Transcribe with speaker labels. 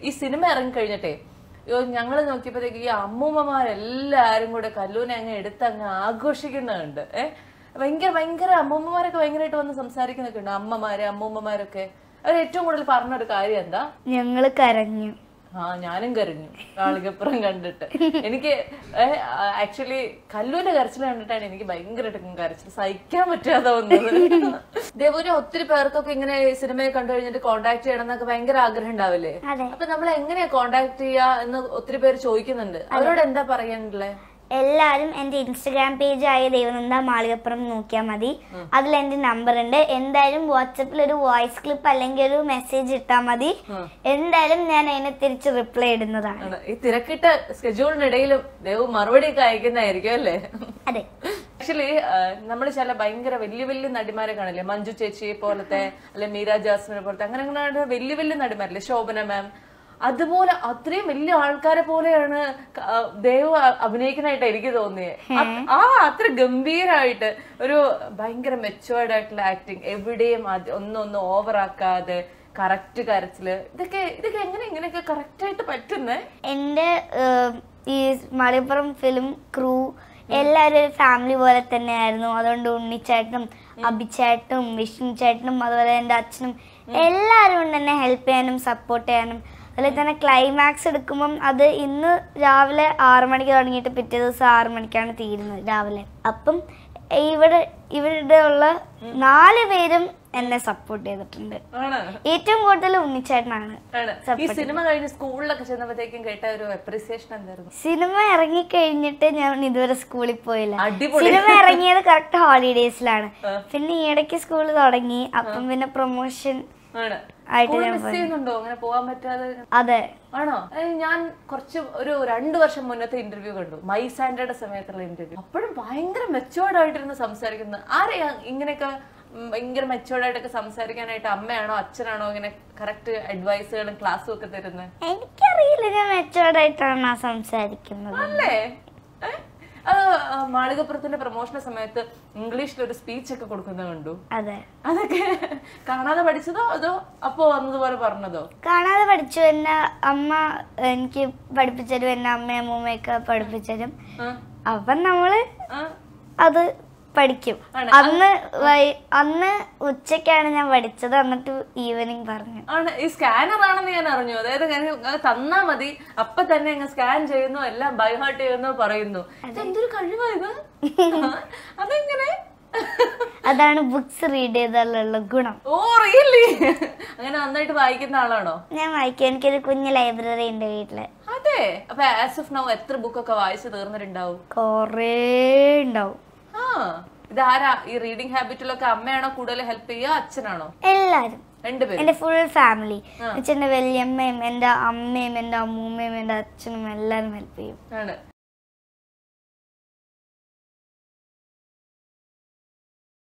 Speaker 1: ഈ സിനിമ ഇറങ്ങി കഴിഞ്ഞിട്ടേ അയ്യോ ഞങ്ങള് നോക്കിയപ്പോഴത്തേക്ക് ഈ അമ്മൂമ്മമാരെല്ലാരും കൂടെ കല്ലൂനെ അങ്ങ് എടുത്ത് അങ്ങ് ആഘോഷിക്കുന്നുണ്ട് ഏഹ് ഭയങ്കര ഭയങ്കര അമ്മൂമ്മമാരൊക്കെ ഭയങ്കരമായിട്ട് വന്ന് സംസാരിക്കുന്നൊക്കെ ഉണ്ട് അമ്മമാര് അമ്മൂമ്മമാരൊക്കെ അവർ ഏറ്റവും കൂടുതൽ പറഞ്ഞൊരു കാര്യം എന്താ
Speaker 2: ഞങ്ങള് കരഞ്ഞു
Speaker 1: ആ ഞാനും കരഞ്ഞു കാളികപ്പുറം കണ്ടിട്ട് എനിക്ക് ആക്ച്വലി കല്ലൂന്റെ കരച്ചിൽ കണ്ടിട്ടാണ് എനിക്ക് ഭയങ്കരമായിട്ട് കരച്ചിൽ സഹിക്കാൻ പറ്റാതെ വന്നത് ഇതേപോലെ ഒത്തിരി പേർക്കൊക്കെ ഇങ്ങനെ സിനിമയെ കണ്ടു കഴിഞ്ഞിട്ട് കോണ്ടാക്ട് ചെയ്യണം എന്നൊക്കെ ഭയങ്കര ആഗ്രഹം ഉണ്ടാവില്ലേ
Speaker 2: അതെ.
Speaker 1: അപ്പൊ നമ്മൾ എങ്ങനെയാ കോണ്ടാക്ട് ചെയ്യാ എന്ന് ഒത്തിരി പേര് ചോദിക്കുന്നുണ്ട് അവരോട് എന്താ പറയാനുള്ളേ
Speaker 2: എല്ലാവരും എൻ്റെ ഇൻസ്റ്റഗ്രാം പേജ് ആയ ദൈവനന്ദ മാളികപ്പുറം നോക്കിയാൽ മതി അതിൽ എൻ്റെ നമ്പർ ഉണ്ട് എന്തായാലും വാട്സപ്പിൽ ഒരു വോയിസ് ക്ലിപ്പ് അല്ലെങ്കിൽ ഒരു മെസ്സേജ് ഇട്ടാൽ മതി എന്തായാലും ഞാൻ അതിന് തിരിച്ച് റിപ്ലൈ ഇടുന്നതാണ്
Speaker 1: ആണ്. ഈ തിരക്കിട്ട സ്കെഡ്യൂളിനിടയിലും ദേവ് മറുപടി ഒക്കെ അയക്കുന്നതായിരിക്കും അല്ലേ
Speaker 2: അതെ
Speaker 1: ആക്ച്വലി നമ്മൾ ചില ഭയങ്കര വലിയ വലിയ നടിമാരെ കാണില്ലേ മഞ്ജു ചേച്ചി പോലത്തെ അല്ലെ മീര ജാസ്മിനെ പോലത്തെ അങ്ങനെ അങ്ങനെ വലിയ വലിയ നടിമാരില്ലേ ശോഭന മാം അതുപോലെ അത്രയും വലിയ ആൾക്കാരെ പോലെയാണ് ക- ആ, ദേവ് അ- അഭിനയിക്കുന്നതായിട്ട് എനിക്ക് തോന്നിയത് അത് ആ അത്ര ഗംഭീരമായിട്ട് ഒരു ഭയങ്കര മെച്ചുവേർഡ് ആയിട്ടുള്ള ആക്ടിങ് എവിടെയും അത് ഒന്നൊന്നും ഓവർ ആക്കാതെ കറക്റ്റ് കരച്ചില് ഇതൊക്കെ ഇതൊക്കെ എങ്ങനെ ഇങ്ങനെയൊക്കെ കറക്റ്റ് ആയിട്ട് പറ്റുന്നേ
Speaker 2: എൻ്റെ ഏഹ്, ഈ മലപ്പുറം ഫിലിം ക്രൂ എല്ലാവരും ഒരു ഫാമിലി പോലെ തന്നെയായിരുന്നു അതുകൊണ്ട് ഉണ്ണിച്ചേട്ടനും അഭിച്ചേട്ടനും വിഷ്ണു ചേട്ടനും അതുപോലെ എൻ്റെ അച്ഛനും എല്ലാവരും കൊണ്ട് എന്നെ ഹെൽപ്പ് ചെയ്യാനും സപ്പോർട്ട് ചെയ്യാനും അതുപോലെ തന്നെ ക്ലൈമാക്സ് എടുക്കുമ്പം അത് ഇന്ന് രാവിലെ ആറു മണിക്ക് തുടങ്ങിയിട്ട് പിറ്റേ ദിവസം ആറു മണിക്കാണ് തീരുന്നത് രാവിലെ അപ്പം ഇവിടെ ഇവിടെ ഉള്ള നാല് പേരും എന്നെ സപ്പോർട്ട് ചെയ്തിട്ടുണ്ട്
Speaker 1: ആണ്
Speaker 2: ഏറ്റവും കൂടുതൽ ഉണ്ണിച്ചേട്ടനാണ്
Speaker 1: ആണ് ഈ സിനിമ കഴിഞ്ഞ് സ്കൂളിലൊക്കെ ചെന്നപ്പോഴത്തേക്കും കേട്ട ഒരു അപ്രീസിയേഷൻ എന്തായിരുന്നു
Speaker 2: സിനിമ ഇറങ്ങിക്കഴിഞ്ഞിട്ട് ഞാൻ ഇതുവരെ സ്കൂളിൽ പോയില്ല
Speaker 1: അടിപൊളി.
Speaker 2: സിനിമ ഇറങ്ങിയത് കറക്റ്റ് ഹോളിഡേയ്സിലാണ് പിന്നെ ഈ ഇടയ്ക്ക് സ്കൂൾ തുടങ്ങി അപ്പം പിന്നെ പ്രൊമോഷൻ
Speaker 1: ആണ്
Speaker 2: ആയിട്ട്
Speaker 1: സ്കൂൾ
Speaker 2: ഞാൻ
Speaker 1: മിസ് ചെയ്യുന്നുണ്ടോ അങ്ങനെ പോകാൻ പറ്റാതെ
Speaker 2: അതെ
Speaker 1: ആണോ ഏയ് ഞാൻ കുറച്ച് ഒരു രണ്ടു വർഷം മുന്നത്തെ ഇന്റർവ്യൂ കണ്ടു മൈ സാൻഡയുടെ സമയത്തുള്ള ഇന്റർവ്യൂ അപ്പോഴും ഭയങ്കര മെച്ചുവേർഡ് ആയിട്ടിരുന്ന് സംസാരിക്കുന്നത് ആരെയാ ഇങ്ങനെയൊക്കെ ഉം, ഭയങ്കര മെച്ചുവേർഡ് ആയിട്ടൊക്കെ സംസാരിക്കാനായിട്ട് അമ്മയാണോ അച്ഛനാണോ ഇങ്ങനെ കറക്റ്റ് അഡ്വൈസുകളും ക്ലാസ്സും ഒക്കെ തരുന്നത്
Speaker 2: എനിക്കറിയില്ല ഞാൻ മെച്ചോർഡ് ആയിട്ടാണ് ആ സംസാരിക്കുന്നത്
Speaker 1: അല്ലേ ഏ? അത് ആ, മാളികപ്പുറത്തിന്റെ പ്രൊമോഷന്റെ സമയത്ത് ഇംഗ്ലീഷിൽ ഒരു സ്പീച്ച് ഒക്കെ കൊടുക്കുന്നത് കണ്ടു
Speaker 2: അതെ
Speaker 1: അതൊക്കെ കാണാതെ പഠിച്ചതോ അതോ അപ്പോ വന്നതുപോലെ പറഞ്ഞതോ
Speaker 2: കാണാതെ പഠിച്ചു എന്നെ അമ്മ എനിക്ക് പഠിപ്പിച്ചരും എന്നെ അമ്മയും അമ്മൂമ്മയൊക്കെ പഠിപ്പിച്ചരും
Speaker 1: ആ,
Speaker 2: അപ്പം നമ്മള്
Speaker 1: ആ,
Speaker 2: അത് പഠിക്കും
Speaker 1: ആണ്.
Speaker 2: അന്ന് വൈ- അന്ന് ഉച്ചക്കാണ് ഞാൻ പഠിച്ചത് എന്നിട്ട് ഈവനിങ് പറഞ്ഞു
Speaker 1: ആണ് ഈ സ്കാനർ ആണെന്ന് ഞാൻ അറിഞ്ഞു അതായത് ഞാൻ അങ്ങ് തന്നാ മതി അപ്പൊ തന്നെ അങ്ങ് സ്കാൻ ചെയ്യുന്നു എല്ലാം ബൈ ഹാർട്ട് ചെയ്യുന്നു പറയുന്നു ഇത് എന്തൊരു കഴിവാ ഇത് ആ, അതെങ്ങനെ
Speaker 2: അതാണ് ബുക്സ് റീഡ് ചെയ്താലുള്ള ഗുണം
Speaker 1: ഓ റിയലി അങ്ങനെ നന്നായിട്ട് വായിക്കുന്ന ആളാണോ
Speaker 2: ഞാൻ വായിക്കും എനിക്കൊരു കുഞ്ഞ് ലൈബ്രറി ഉണ്ട് വീട്ടില്
Speaker 1: അതെ അപ്പൊ ആസ് ഓഫ് നൗ എത്ര ബുക്കൊക്കെ വായിച്ചു തീർന്നിട്ടുണ്ടാവും
Speaker 2: കൊറേ ഉണ്ടാവും
Speaker 1: ആ ഇതാരാ ഈ റീഡിംഗ് ഹാബിറ്റിലൊക്കെ അമ്മയാണോ കൂടുതൽ ഹെൽപ്പ് ചെയ്യുക അച്ഛനാണോ
Speaker 2: എല്ലാരും
Speaker 1: രണ്ടുപേരും
Speaker 2: എന്റെ ഫുൾ ഫാമിലി എന്റെ വല്യമ്മയും എന്റെ അമ്മയും എന്റെ അമ്മൂമ്മയും എന്റെ അച്ഛനും എല്ലാരും ഹെൽപ്പ് ചെയ്യും
Speaker 1: ആണ്